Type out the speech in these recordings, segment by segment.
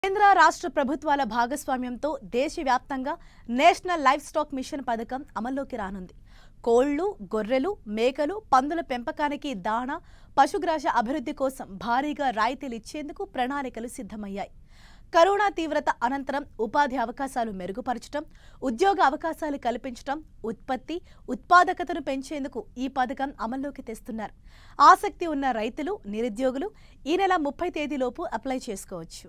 కేంద్ర రాష్ట్ర ప్రభుత్వాల భాగస్వామ్యంతో దేశవ్యాప్తంగా నేషనల్ లైఫ్ స్టాక్ మిషన్ పథకం అమల్లోకి రానుంది కోళ్లు గొర్రెలు మేకలు పందుల పెంపకానికి దాణా పశుగ్రాస అభివృద్ధి కోసం భారీగా రాయితీలు ఇచ్చేందుకు ప్రణాళికలు సిద్ధమయ్యాయి కరోనా తీవ్రత అనంతరం ఉపాధి అవకాశాలు మెరుగుపరచడం ఉద్యోగ అవకాశాలు కల్పించడం ఉత్పత్తి ఉత్పాదకతను పెంచేందుకు ఈ పథకం అమల్లోకి తెస్తున్నారు ఆసక్తి ఉన్న రైతులు నిరుద్యోగులు ఈ నెల ముప్పై తేదీలోపు అప్లై చేసుకోవచ్చు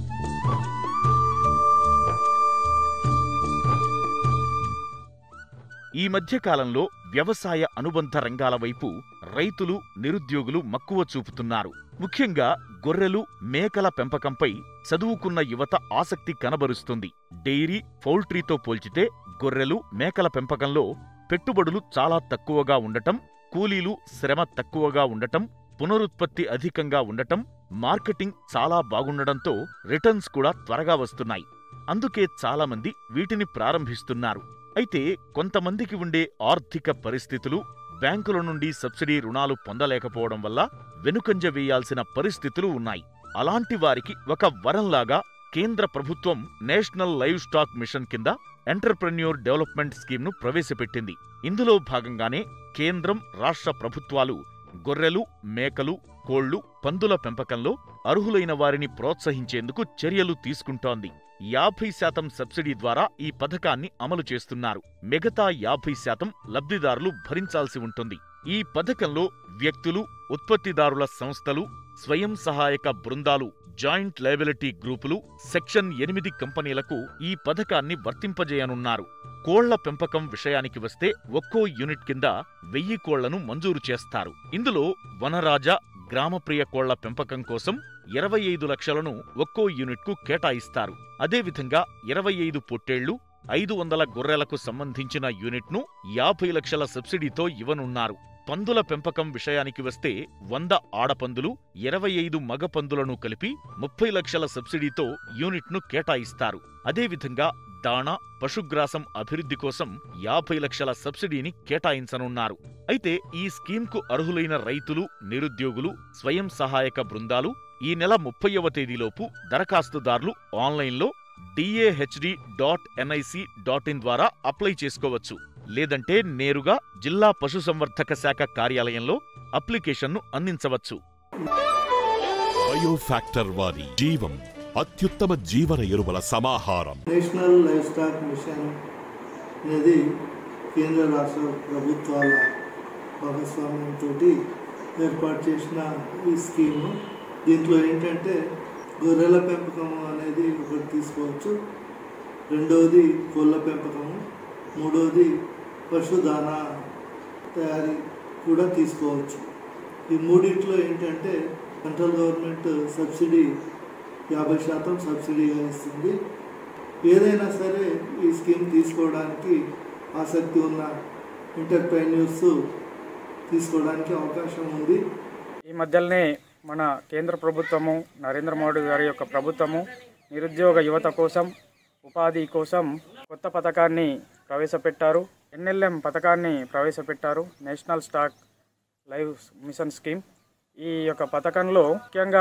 ఈ మధ్య కాలంలో వ్యవసాయ అనుబంధ రంగాల వైపు రైతులు నిరుద్యోగులు మక్కువ చూపుతున్నారు ముఖ్యంగా గొర్రెలు మేకల పెంపకంపై చదువుకున్న యువత ఆసక్తి కనబరుస్తుంది డెయిరీ పౌల్ట్రీతో పోల్చితే గొర్రెలు మేకల పెంపకంలో పెట్టుబడులు చాలా తక్కువగా ఉండటం కూలీలు శ్రమ తక్కువగా ఉండటం పునరుత్పత్తి అధికంగా ఉండటం మార్కెటింగ్ చాలా బాగుండడంతో రిటర్న్స్ కూడా త్వరగా వస్తున్నాయి అందుకే చాలామంది వీటిని ప్రారంభిస్తున్నారు అయితే కొంతమందికి ఉండే ఆర్థిక పరిస్థితులు బ్యాంకుల నుండి సబ్సిడీ రుణాలు పొందలేకపోవడం వల్ల వెనుకంజ వేయాల్సిన పరిస్థితులు ఉన్నాయి అలాంటి వారికి ఒక వరంలాగా కేంద్ర ప్రభుత్వం నేషనల్ లైవ్ స్టాక్ మిషన్ కింద ఎంటర్ప్రెన్యూర్ డెవలప్మెంట్ స్కీమ్ను ప్రవేశపెట్టింది ఇందులో భాగంగానే కేంద్రం రాష్ట్ర ప్రభుత్వాలు గొర్రెలు మేకలు కోళ్లు పందుల పెంపకంలో అర్హులైన వారిని ప్రోత్సహించేందుకు చర్యలు తీసుకుంటోంది యాభై శాతం సబ్సిడీ ద్వారా ఈ పథకాన్ని అమలు చేస్తున్నారు మిగతా యాభై శాతం లబ్ధిదారులు భరించాల్సి ఉంటుంది ఈ పథకంలో వ్యక్తులు ఉత్పత్తిదారుల సంస్థలు స్వయం సహాయక బృందాలు జాయింట్ లయబిలిటీ గ్రూపులు సెక్షన్ ఎనిమిది కంపెనీలకు ఈ పథకాన్ని వర్తింపజేయనున్నారు కోళ్ల పెంపకం విషయానికి వస్తే ఒక్కో యూనిట్ కింద వెయ్యి కోళ్లను మంజూరు చేస్తారు ఇందులో వనరాజ గ్రామప్రియ కోళ్ల పెంపకం కోసం ఇరవై ఐదు లక్షలను ఒక్కో యూనిట్కు కేటాయిస్తారు అదేవిధంగా ఇరవై ఐదు పొట్టేళ్లు ఐదు వందల గొర్రెలకు సంబంధించిన యూనిట్ను యాభై లక్షల సబ్సిడీతో ఇవ్వనున్నారు పందుల పెంపకం విషయానికి వస్తే వంద ఆడపందులు ఇరవై ఐదు మగ పందులను కలిపి ముప్పై లక్షల సబ్సిడీతో యూనిట్ను కేటాయిస్తారు అదేవిధంగా దాణా పశుగ్రాసం అభివృద్ధి కోసం యాభై లక్షల సబ్సిడీని కేటాయించనున్నారు అయితే ఈ స్కీమ్కు అర్హులైన రైతులు నిరుద్యోగులు స్వయం సహాయక బృందాలు ఈ నెల ముప్పైవ తేదీలోపు దరఖాస్తుదారులు ఆన్లైన్లో DAHD dot NIC dot in ద్వారా అప్లై చేసుకోవచ్చు లేదంటే నేరుగా జిల్లా పశుసంవర్ధక శాఖ కార్యాలయంలో అప్లికేషన్ను అందించవచ్చు బయోఫ్యాక్టర్ వారి జీవం అత్యుత్తమ జీవన ఎరువుల సమాహారం నేషనల్ లైఫ్ స్టాక్ మిషన్ అనేది కేంద్ర రాష్ట్ర ప్రభుత్వాల భాగస్వామ్యంతో ఏర్పాటు చేసిన ఈ స్కీము దీంట్లో ఏంటంటే గొర్రెల పెంపకము అనేది ఒకటి తీసుకోవచ్చు రెండవది కోళ్ళ పెంపకము మూడవది పశుదానా తయారీ కూడా తీసుకోవచ్చు ఈ మూడిట్లో ఏంటంటే సెంట్రల్ గవర్నమెంట్ సబ్సిడీ యాభై శాతం సబ్సిడీగా ఇస్తుంది ఏదైనా సరే ఈ స్కీమ్ తీసుకోవడానికి ఆసక్తి ఉన్న ఎంటర్ప్రైన్యూర్స్ తీసుకోవడానికి అవకాశం ఉంది ఈ మధ్యలోనే మన కేంద్ర ప్రభుత్వము నరేంద్ర మోడీ గారి యొక్క ప్రభుత్వము నిరుద్యోగ యువత కోసం ఉపాధి కోసం కొత్త పథకాన్ని ప్రవేశపెట్టారు ఎన్ఎల్ఎం పథకాన్ని ప్రవేశపెట్టారు national stock live mission scheme ఈ యొక్క పథకంలో ముఖ్యంగా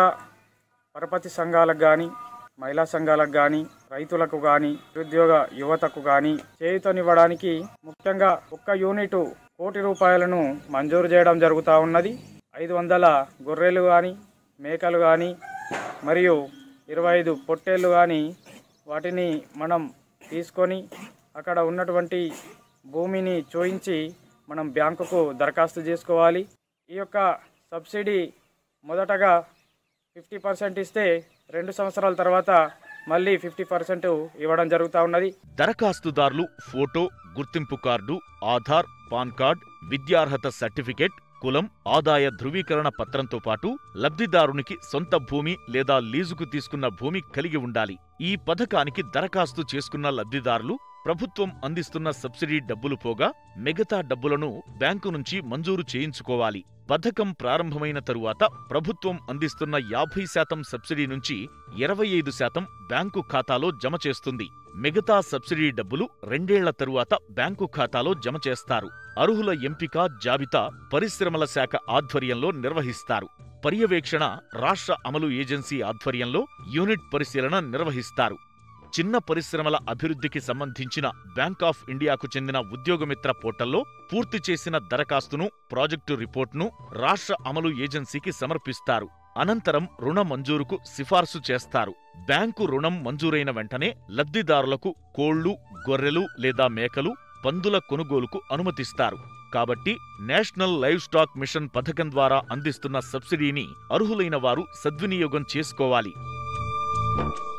పరపతి సంఘాలకు కానీ మహిళా సంఘాలకు కానీ రైతులకు కానీ నిరుద్యోగ యువతకు కానీ చేయూతనివ్వడానికి ముఖ్యంగా ఒక్క యూనిట్ కోటి రూపాయలను మంజూరు చేయడం జరుగుతూ ఉన్నది ఐదు వందల గొర్రెలు కానీ మేకలు కానీ మరియు ఇరవై ఐదు పొట్టేళ్ళు కానీ వాటిని మనం తీసుకొని అక్కడ ఉన్నటువంటి భూమిని చూయించి మనం బ్యాంకుకు దరఖాస్తు చేసుకోవాలి ఈ యొక్క సబ్సిడీ మొదటగా ఫిఫ్టీ పర్సెంట్ ఇస్తే రెండు సంవత్సరాల తర్వాత మళ్ళీ ఫిఫ్టీ పర్సెంట్ ఇవ్వడం జరుగుతూ ఉన్నది దరఖాస్తుదారులు ఫోటో గుర్తింపు కార్డు ఆధార్ పాన్ కార్డ్ విద్యార్హత సర్టిఫికేట్ కులం ఆదాయ ధృవీకరణ పత్రంతో పాటు లబ్ధిదారునికి సొంత భూమి లేదా లీజుకు తీసుకున్న భూమి కలిగి ఉండాలి ఈ పథకానికి దరఖాస్తు చేసుకున్న లబ్ధిదారులు ప్రభుత్వం అందిస్తున్న సబ్సిడీ డబ్బులు పోగా మిగతా డబ్బులను బ్యాంకు నుంచి మంజూరు చేయించుకోవాలి పథకం ప్రారంభమైన తరువాత ప్రభుత్వం అందిస్తున్న యాభై శాతం సబ్సిడీ నుంచి ఇరవై ఐదు శాతం బ్యాంకు ఖాతాలో జమ చేస్తుంది మిగతా సబ్సిడీ డబ్బులు రెండేళ్ల తరువాత బ్యాంకు ఖాతాలో జమ చేస్తారు అర్హుల ఎంపిక జాబితా పరిశ్రమల శాఖ ఆధ్వర్యంలో నిర్వహిస్తారు పర్యవేక్షణ రాష్ట్ర అమలు ఏజెన్సీ ఆధ్వర్యంలో యూనిట్ పరిశీలన నిర్వహిస్తారు చిన్న పరిశ్రమల అభివృద్ధికి సంబంధించిన బ్యాంక్ ఆఫ్ ఇండియాకు చెందిన ఉద్యోగమిత్ర పోర్టల్లో పూర్తి చేసిన దరఖాస్తును ప్రాజెక్టు రిపోర్ట్ను రాష్ట్ర అమలు ఏజెన్సీకి సమర్పిస్తారు అనంతరం రుణ మంజూరుకు సిఫార్సు చేస్తారు బ్యాంకు రుణం మంజూరైన వెంటనే లబ్ధిదారులకు కోళ్లు గొర్రెలు లేదా మేకలు పందుల కొనుగోలుకు అనుమతిస్తారు కాబట్టి నేషనల్ లైవ్ స్టాక్ మిషన్ పథకం ద్వారా అందిస్తున్న సబ్సిడీని అర్హులైన వారు సద్వినియోగం చేసుకోవాలి